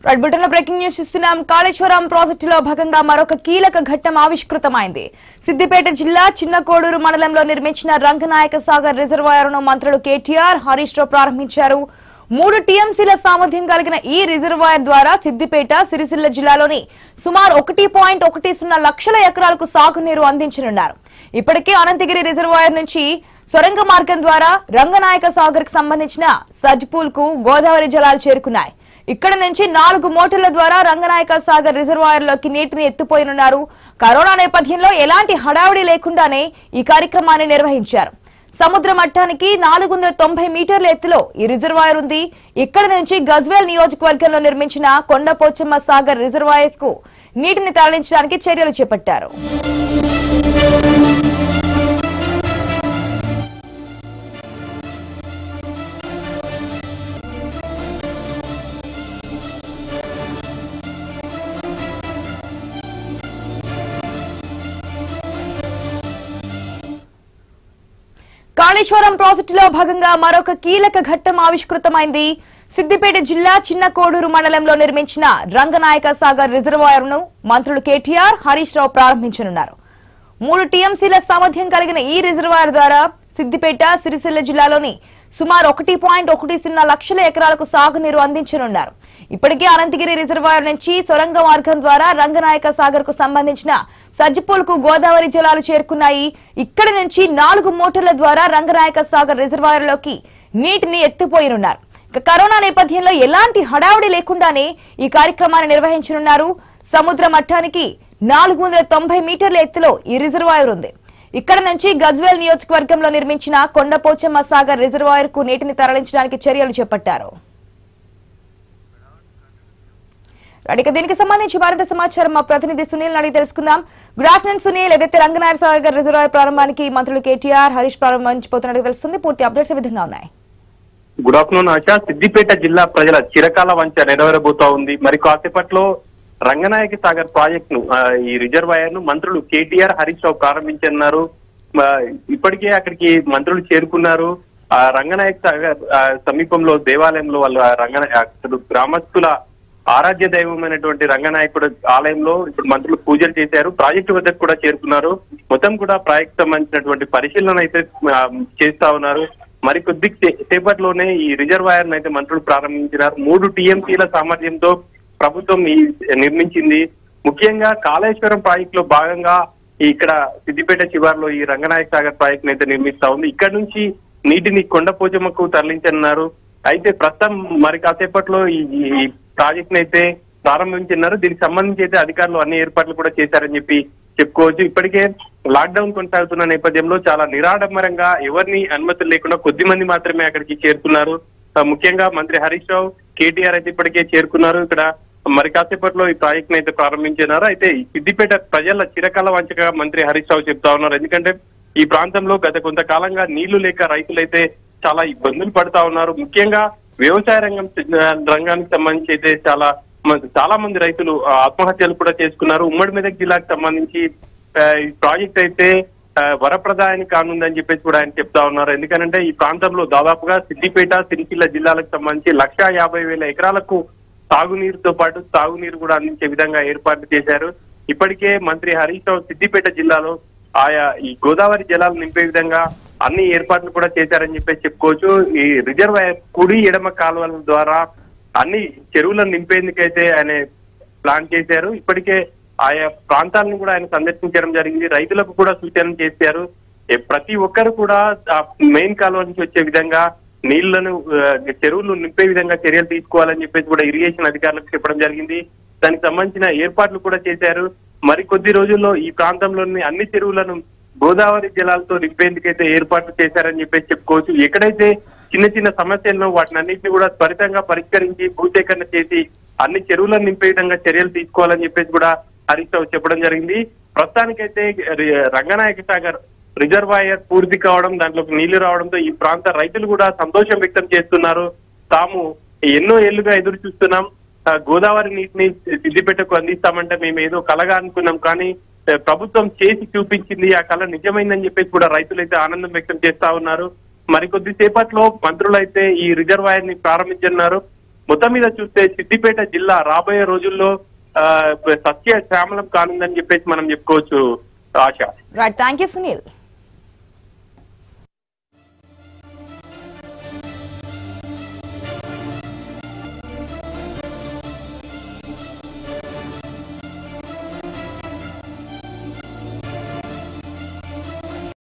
right bulletin లో breaking news చూస్తున్నాం కాళేశ్వరం ప్రాజెక్టులో భాగంగా మరొక కీలక ఘట్టం ఆవిష్కృతమైంది సిద్దిపేట జిల్లా చిన్న కోడూరు మండలంలో నిర్మించిన రంగనాయక సాగర్ రిజర్వాయర్ ను మంత్రులు కేటీఆర్ హరీష్ రావు ప్రారంభించారు మూడు టీఎంసీల సామర్థ్యం కలిగిన ఈ రిజర్వాయర్ ద్వారా సిద్దిపేట సిరిసిల్ల జిల్లాలోని సుమారు ఒకటి పాయింట్ ఒకటి సున్నా లక్షల ఎకరాలకు సాగునీరు అందించనున్నారు ఇప్పటికే అనంతగిరి రిజర్వాయర్ నుంచి సొరంగ మార్గం ద్వారా రంగనాయక సాగర్ కు సంబంధించిన సజ్పూల్ కు గోదావరి జలాలు చేరుకున్నాయి ఇక్కడ నుంచి నాలుగు మోటార్ల ద్వారా రంగనాయక సాగర్ రిజర్వాయర్ లోకి నీటిని ఎత్తిపోయనున్నారు కరోనా నేపథ్యంలో ఎలాంటి హడావుడి లేకుండానే ఈ కార్యక్రమాన్ని నిర్వహించారు సముద్ర మట్టానికి నాలుగు వందల తొంభై మీటర్ల ఎత్తులో ఈ రిజర్వాయర్ ఉంది ఇక్కడ నుంచి గజ్వేల్ నియోజకవర్గంలో నిర్మించిన కొండపోచమ్మ సాగర్ రిజర్వాయర్ కు నీటిని తరలించడానికి చర్యలు చేపట్టారు కాళేశ్వరం ప్రాజెక్టులో భాగంగా మరొక కీలక ఘట్టం ఆవిష్కృతమైంది సిద్దిపేట జిల్లా చిన్న కోడూరు మండలంలో నిర్మించిన రంగనాయక సాగర్ రిజర్వాయర్ ను మంత్రులు కేటీఆర్ హరీష్ రావు ప్రారంభించనున్నారు మూడు టీఎంసీల సామర్థ్యం కలిగిన ఈ రిజర్వాయర్ ద్వారా సిద్దిపేట సిరిసిల్ల జిల్లాలోని సుమారు ఒకటి పాయింట్ ఒకటి సున్నా లక్షల ఎకరాలకు సాగునీరు అందించనున్నారు ఇప్పటికే అనంతగిరి రిజర్వాయర్ నుంచి సొరంగ మార్గం ద్వారా రంగనాయక సాగర్ కు సంబంధించిన సజ్జిపూల్ కు గోదావరి జలాలు చేరుకున్నాయి ఇక్కడి నుంచి నాలుగు మోటార్ల ద్వారా రంగనాయక సాగర్ రిజర్వాయర్ లోకి నీటిని ఎత్తిపోయనున్నారు ఇక కరోనా నేపథ్యంలో ఎలాంటి హడావుడి లేకుండానే ఈ కార్యక్రమాన్ని నిర్వహించనున్నారు సముద్ర మట్టానికి నాలుగు వందల తొంభై మీటర్ల ఎత్తులో ఈ రిజర్వాయర్ ఉంది ఇక్కడ నుంచి గజ్వేల్ నియోజకవర్గంలో నిర్మించిన కొండపోచమ్మ సాగర్ రిజర్వాయర్ కు నీటిని తరలించడానికి చర్యలు చేపట్టారు రైట్, ఇక దీనికి సంబంధించి మరింత సమాచారం మా ప్రతినిధి సునీల్ అడిగి తెలుసుకుందాం గుడ్ ఆఫ్టర్నూన్ సునీల్ ఏదైతే రంగనాయక సాగర్ రిజర్వాయర్ ప్రారంభానికి మంత్రులు కేటీఆర్ హరీష్ ప్రారంభించబోతున్నట్టు తెలుస్తుంది పూర్తి అప్డేట్స్ ఏ విధంగా ఉన్నాయి గుడ్ ఆఫ్టర్నూన్ ఆశ సిద్దిపేట జిల్లా ప్రజల చిరకాల వంచ నెరవేరబోతా ఉంది మరి కాసేపట్లో రంగనాయక సాగర్ ప్రాజెక్ట్ ను ఆ, ఈ రిజర్వాయర్ ను మంత్రులు కేటీఆర్ హరీష్ రావు ప్రారంభించన్నారు ఆ, ఇప్పటికే అక్కడికి మంత్రులు చేరుకున్నారు ఆ రంగనాయక సాగర్ ఆ, సమీపంలో దేవాలయంలో వాళ్ళు ఆ రంగనాయ అక్కడ గ్రామస్తుల ఆరాధ్య దైవమైనటువంటి రంగనాయకుడు ఆలయంలో ఇప్పుడు మంత్రులు పూజలు చేశారు ప్రాజెక్టు వద్దకు కూడా చేరుకున్నారు మొత్తం కూడా ప్రాజెక్ట్ సంబంధించినటువంటి పరిశీలన అయితే ఆ, చేస్తా ఉన్నారు మరి కొద్ది సే- సేపట్లోనే ఈ రిజర్వాయర్ అయితే మంత్రులు ప్రారంభించినారు మూడు టీఎంసీల సామర్థ్యంతో ప్రభుత్వం ఈ నిర్మించింది ముఖ్యంగా కాళేశ్వరం ప్రాజెక్ట్ లో భాగంగా ఈ ఇక్కడ సిద్దిపేట శివార్లో ఈ రంగనాయక సాగర్ ప్రాజెక్ట్ అయితే నిర్మిస్తా ఉంది ఇక్కడ నుంచి నీటిని కొండపోచమ్మకు తరలించనున్నారు అయితే ప్రస్తుతం మరి కాసేపట్లో ఈ ఈ ప్రాజెక్ట్ అయితే ప్రారంభించున్నారు దీనికి సంబంధించి అయితే అధికారులు అన్ని ఏర్పాట్లు కూడా చేశారని చెప్పి చెప్పుకోవచ్చు ఇప్పటికే లాక్డౌన్ కొనసాగుతున్న నేపథ్యంలో చాలా నిరాడంబరంగా ఎవరిని అనుమతులు లేకుండా కొద్ది మంది మాత్రమే అక్కడికి చేరుకున్నారు ఆ, ముఖ్యంగా మంత్రి హరీష్ రావు కేటీఆర్ అయితే ఇప్పటికే చేరుకున్నారు ఇక్కడ మరి కాసేపట్లో ఈ ప్రాజెక్ట్ ని అయితే ప్రారంభించినారు అయితే ఈ సిద్దిపేట ప్రజల చిరకాల వంచగా మంత్రి హరీష్ రావు చెప్తా ఉన్నారు ఎందుకంటే ఈ ప్రాంతంలో గత కొంతకాలంగా నీళ్లు లేక రైతులైతే చాలా ఇబ్బందులు పడతా ఉన్నారు ముఖ్యంగా వ్యవసాయ రంగం రంగానికి సంబంధించి అయితే చాలా మ- చాలా మంది రైతులు ఆ, ఆత్మహత్యలు కూడా చేసుకున్నారు ఉమ్మడి మెదక్ జిల్లాకు సంబంధించి ఆ, ఈ ప్రాజెక్ట్ అయితే ఆ, వరప్రదాయానికి కానుందని చెప్పేసి కూడా ఆయన చెప్తా ఉన్నారు ఎందుకంటే ఈ ప్రాంతంలో దాదాపుగా సిద్దిపేట సిరిసిల్ల జిల్లాలకు సంబంధించి లక్షా యాభై వేల ఎకరాలకు తాగునీరుతో పాటు తాగునీరు కూడా అందించే విధంగా ఏర్పాట్లు చేశారు ఇప్పటికే మంత్రి హరీష్ రావు సిద్దిపేట జిల్లాలో ఆయా ఈ గోదావరి జలాలు నింపే విధంగా అన్ని ఏర్పాట్లు కూడా చేశారని చెప్పేసి చెప్పుకోవచ్చు ఈ రిజర్వాయర్ కుడి ఎడమ కాలువల ద్వారా అన్ని చెరువులను నింపేందుకైతే ఆయన ప్లాన్ చేశారు ఇప్పటికే ఆయా ప్రాంతాలను కూడా ఆయన సందర్శించడం జరిగింది రైతులకు కూడా సూచనలు చేశారు ఏ ప్రతి ఒక్కరు కూడా ఆ మెయిన్ కాలువ నుంచి వచ్చే విధంగా నీళ్లను ఆ, చెరువులు నింపే విధంగా చర్యలు తీసుకోవాలని చెప్పేసి కూడా ఇరిగేషన్ అధికారులకు చెప్పడం జరిగింది దానికి సంబంధించిన ఏర్పాట్లు కూడా చేశారు మరి కొద్ది రోజుల్లో ఈ ప్రాంతంలోని అన్ని చెరువులను గోదావరి జలాలతో నింపేందుకైతే ఏర్పాట్లు చేశారని చెప్పేసి చెప్పుకోవచ్చు ఎక్కడైతే చిన్న చిన్న సమస్యలను వాటిని అన్నింటినీ కూడా త్వరితంగా పరిష్కరించి భూసేకరణ చేసి అన్ని చెరువులను నింపే విధంగా చర్యలు తీసుకోవాలని చెప్పేసి కూడా హరీష్ రావు చెప్పడం జరిగింది ప్రస్తుతానికైతే రి- రంగనాయక సాగర్ రిజర్వాయర్ పూర్తి కావడం దాంట్లోకి నీళ్లు రావడంతో ఈ ప్రాంత రైతులు కూడా సంతోషం వ్యక్తం చేస్తున్నారు తాము ఎన్నో ఏళ్లుగా ఎదురు చూస్తున్నాం ఆ, గోదావరి నీటిని సిద్దిపేటకు అందిస్తామంటే మేము ఏదో కలగా అనుకున్నాం కానీ ఆ, ప్రభుత్వం చేసి చూపించింది ఆ కళ నిజమైందని చెప్పేసి కూడా రైతులైతే ఆనందం వ్యక్తం చేస్తా ఉన్నారు మరికొద్ది సేపట్లో మంత్రులు అయితే ఈ రిజర్వాయర్ ని ప్రారంభించనున్నారు మొత్తం మీద చూస్తే సిద్దిపేట జిల్లా రాబోయే రోజుల్లో ఆ, సస్య శ్యామలం కానుందని చెప్పేసి మనం చెప్పుకోవచ్చు ఆశ రైట్ థ్యాంక్ యూ సునీల్